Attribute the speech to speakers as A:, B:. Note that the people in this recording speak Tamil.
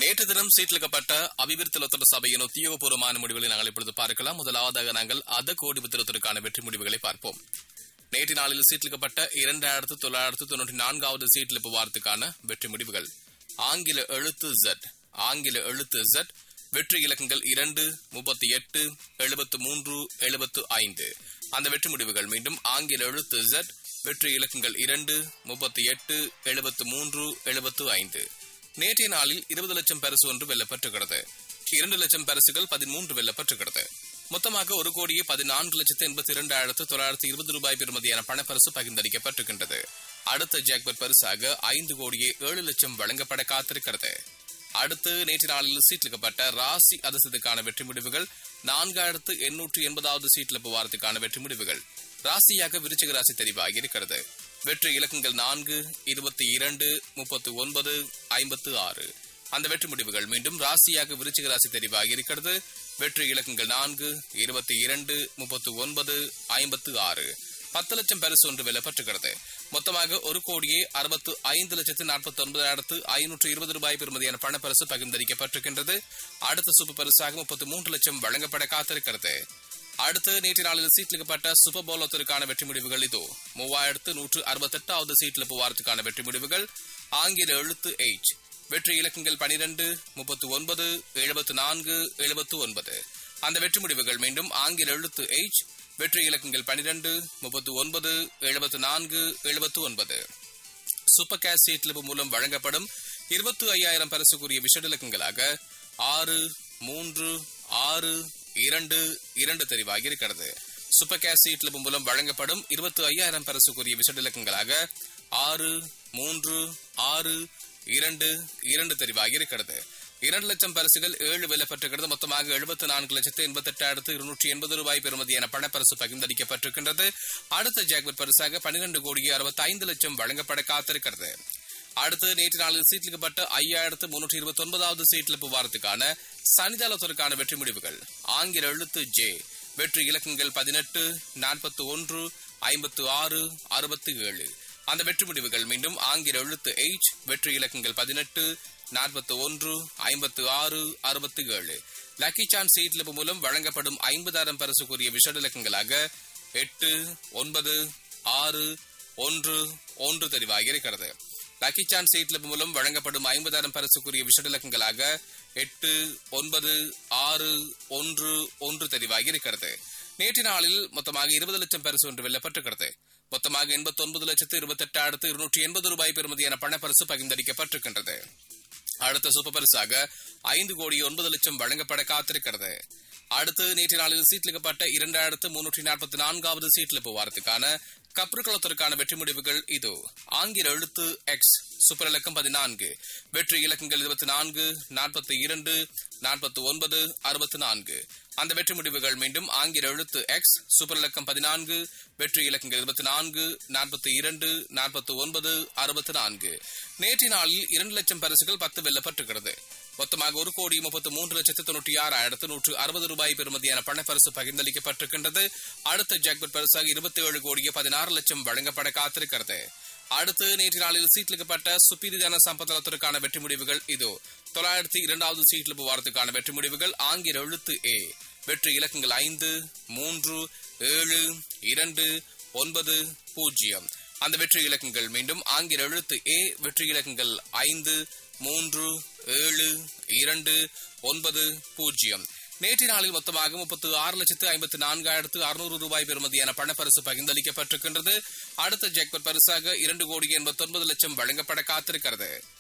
A: நேற்று தினம் சீட்டிலிக்கப்பட்ட அபிவிருத்தி லொத்தர சபையின் உத்தியோகபூர்வமான முடிவுகளை நாங்கள் இப்பொழுது பார்க்கலாம் முதலாவதாக நாங்கள் அத கோடி புத்திரத்திற்கான வெற்றி முடிவுகளை பார்ப்போம் நேற்று நாளில் சீட்டிலிக்கப்பட்ட இரண்டாயிரத்து தொள்ளாயிரத்து தொண்ணூற்றி நான்காவது சீட்டிலிப்பு வாரத்துக்கான வெற்றி முடிவுகள் ஆங்கில எழுத்து Z ஆங்கில எழுத்து Z வெற்றி இலக்கங்கள் இரண்டு முப்பத்தி எட்டு எழுபத்து மூன்று எழுபத்து ஐந்து அந்த வெற்றி முடிவுகள் மீண்டும் ஆங்கில எழுத்து Z வெற்றி இலக்கங்கள் இரண்டு முப்பத்தி எட்டு எழுபத்து மூன்று எழுபத்து ஐந்து நேற்றைய நாளில் இருபது லட்சம் பரிசு ஒன்று வெல்லப்பட்டுகிறது இரண்டு லட்சம் பரிசுகள் பதிமூன்று வெல்லப்பட்டுகிறது மொத்தமாக ஒரு கோடியே பதினான்கு லட்சத்து எண்பத்தி இரண்டாயிரத்து தொள்ளாயிரத்து இருபது ரூபாய் பெறுமதியான பணப்பரிசு பகிர்ந்தளிக்கப்பட்டிருக்கின்றது அடுத்த ஜாக்பட் பரிசாக ஐந்து கோடியே ஏழு லட்சம் வழங்கப்பட காத்திருக்கிறது அடுத்து நேற்று நாளில் சீட்லிக்கப்பட்ட ராசி அதிசயத்துக்கான வெற்றி முடிவுகள் நான்காயிரத்து எண்ணூற்று எண்பதாவது சீட்லிப்பு வாரத்துக்கான வெற்றி முடிவுகள் ராசியாக விருச்சிக ராசி தெரிவாகி இருக்கிறது வெற்றி இலக்கங்கள் நான்கு இருபத்தி இரண்டு முப்பத்து ஒன்பது ஐம்பத்து ஆறு அந்த வெற்றி முடிவுகள் மீண்டும் ராசியாக விருச்சிக ராசி தெரிவாகி இருக்கிறது வெற்றி இலக்கங்கள் நான்கு இருபத்தி இரண்டு முப்பத்து ஒன்பது ஐம்பத்து ஆறு பத்து லட்சம் பரிசு ஒன்று வெல்லப்பட்டுகிறது மொத்தமாக ஒரு கோடியே அறுபத்து ஐந்து லட்சத்து நாற்பத்தி ஒன்பதாயிரத்து ஐநூற்று இருபது ரூபாய் பெறுமதியான பணப்பரிசு பகிர்ந்தளிக்கப்பட்டிருக்கின்றது அடுத்த சூப்பர் பரிசாக முப்பத்து மூன்று லட்சம் வழங்கப்பட காத்திருக்கிறது அடுத்து நேற்று நாளில் சீட்லிக்கப்பட்ட சூப்பர் பவுலத்திற்கான வெற்றி முடிவுகள் இதோ மூவாயிரத்து நூற்று அறுபத்தெட்டாவது சீட்ல போவாரத்துக்கான வெற்றி முடிவுகள் ஆங்கில எழுத்து எயிட் வெற்றி இலக்கங்கள் பனிரெண்டு முப்பத்து ஒன்பது எழுபத்து நான்கு எழுபத்து ஒன்பது அந்த வெற்றி முடிவுகள் மீண்டும் ஆங்கில எழுத்து எயிட் வெற்றி இலக்கங்கள் பனிரெண்டு முப்பத்து ஒன்பது எழுபத்து நான்கு எழுபத்து ஒன்பது சூப்பர் கேஷ் சீட்லிப்பு மூலம் வழங்கப்படும் இருபத்தி ஐயாயிரம் பரிசுக்குரிய விஷட இலக்கங்களாக ஆறு மூன்று ஆறு இரண்டு இரண்டு தெரிவாகி இருக்கிறது சூப்பர் கேஷ் சீட்லிப்பு மூலம் வழங்கப்படும் இருபத்தி ஐயாயிரம் பரிசுக்குரிய விஷட இலக்கங்களாக ஆறு மூன்று ஆறு இரண்டு இரண்டு தெரிவாகி இருக்கிறது இரண்டு லட்சம் பரிசுகள் ஏழு வெல்லப்பட்டிருக்கிறது மொத்தமாக எழுபத்தி நான்கு லட்சத்து எண்பத்தி எட்டாயிரத்து இருநூற்றி எண்பது ரூபாய் பெறுமதியான பணப்பரிசு பகிர்ந்தளிக்கப்பட்டிருக்கின்றது அடுத்த ஜாக்பட் பரிசாக பன்னிரண்டு கோடியே அறுபத்தி ஐந்து லட்சம் வழங்கப்பட காத்திருக்கிறது அடுத்து நேற்று நாளில் சீட்லிக்கப்பட்ட ஐயாயிரத்து முன்னூற்றி இருபத்தி ஒன்பதாவது சீட்லிப்பு வாரத்துக்கான சனிதாளத்திற்கான வெற்றி முடிவுகள் ஆங்கில எழுத்து ஜே வெற்றி இலக்கங்கள் பதினெட்டு நாற்பத்தி ஒன்று ஐம்பத்து ஆறு அறுபத்தி ஏழு அந்த வெற்றி முடிவுகள் மீண்டும் ஆங்கில எழுத்து எயிட் வெற்றி இலக்கங்கள் பதினெட்டு நாற்பத்தி ஒன்று ஐம்பத்து ஆறு அறுபத்தி ஏழு லக்கி சான்ஸ் சீட்லிப்பு மூலம் வழங்கப்படும் ஐம்பதாயிரம் பரிசுக்குரிய விஷட இலக்கங்களாக எட்டு ஒன்பது ஆறு ஒன்று ஒன்று தெரிவாகி இருக்கிறது லக்கி சான்ஸ் சீட்லிப்பு மூலம் வழங்கப்படும் ஐம்பதாயிரம் பரிசுக்குரிய விஷட இலக்கங்களாக எட்டு ஒன்பது ஆறு ஒன்று ஒன்று தெரிவாகி இருக்கிறது நேற்று நாளில் மொத்தமாக இருபது லட்சம் பரிசு ஒன்று வெல்லப்பட்டிருக்கிறது மொத்தமாக எண்பத்தி ஒன்பது லட்சத்து இருபத்தி எட்டாயிரத்து இருநூற்றி எண்பது ரூபாய் பெறுமதியான பணப்பரிசு பகிர்ந்தளிக்கப்பட்டிருக்கின்றது அடுத்த சூப்பர் பரிசாக ஐந்து கோடி ஒன்பது லட்சம் வழங்கப்பட காத்திருக்கிறது அடுத்து நேற்று நாளில் சீட்லிக்கப்பட்ட இரண்டாயிரத்து முன்னூற்றி நாற்பத்தி நான்காவது சீட்லிப்பு வாரத்துக்கான கப்ருக்களத்திற்கான வெற்றி முடிவுகள் இது ஆங்கில எழுத்து எக்ஸ் சூப்பர் இலக்கம் பதினான்கு வெற்றி இலக்கங்கள் இருபத்தி நான்கு நாற்பத்தி இரண்டு நாற்பத்தி ஒன்பது அறுபத்தி நான்கு அந்த வெற்றி முடிவுகள் மீண்டும் ஆங்கில எழுத்து எக்ஸ் சூப்பர் இலக்கம் பதினான்கு வெற்றி இலக்கங்கள் இருபத்தி நான்கு நாற்பத்தி இரண்டு நாற்பத்தி ஒன்பது அறுபத்தி நான்கு நேற்று நாளில் இரண்டு லட்சம் பரிசுகள் பத்து வெல்லப்பட்டிருக்கிறது மொத்தமாக ஒரு கோடி முப்பத்து மூன்று லட்சத்து தொண்ணூற்றி ஆறாயிரத்து நூற்று அறுபது ரூபாய் பெறுமதியான பணப்பரிசு பகிர்ந்தளிக்கப்பட்டிருக்கின்றது அடுத்த ஜாக்பட் பரிசாக இருபத்தி ஏழு கோடியே பதினாறு லட்சம் வழங்கப்பட காத்திருக்கிறது அடுத்து நேற்று நாளில் சீட்லிக்கப்பட்ட சுப்பீரிதான சம்பந்தத்திற்கான வெற்றி முடிவுகள் இது தொள்ளாயிரத்தி இரண்டாவது சீட்லிப்பு வாரத்துக்கான வெற்றி முடிவுகள் ஆங்கில எழுத்து ஏ வெற்றி இலக்கங்கள் ஐந்து மூன்று ஏழு இரண்டு ஒன்பது பூஜ்ஜியம் அந்த வெற்றி இலக்கங்கள் மீண்டும் ஆங்கில எழுத்து ஏ வெற்றி இலக்கங்கள் ஐந்து மூன்று ஏழு இரண்டு ஒன்பது பூஜ்ஜியம் நேற்று நாளில் மொத்தமாக முப்பத்து ஆறு லட்சத்து ஐம்பத்தி நான்காயிரத்து அறுநூறு ரூபாய் பெறுமதியான பணப்பரிசு பகிர்ந்தளிக்கப்பட்டிருக்கின்றது அடுத்த ஜாக்பட் பரிசாக இரண்டு கோடி எண்பத்தி ஒன்பது லட்சம் வழங்கப்பட காத்திருக்கிறது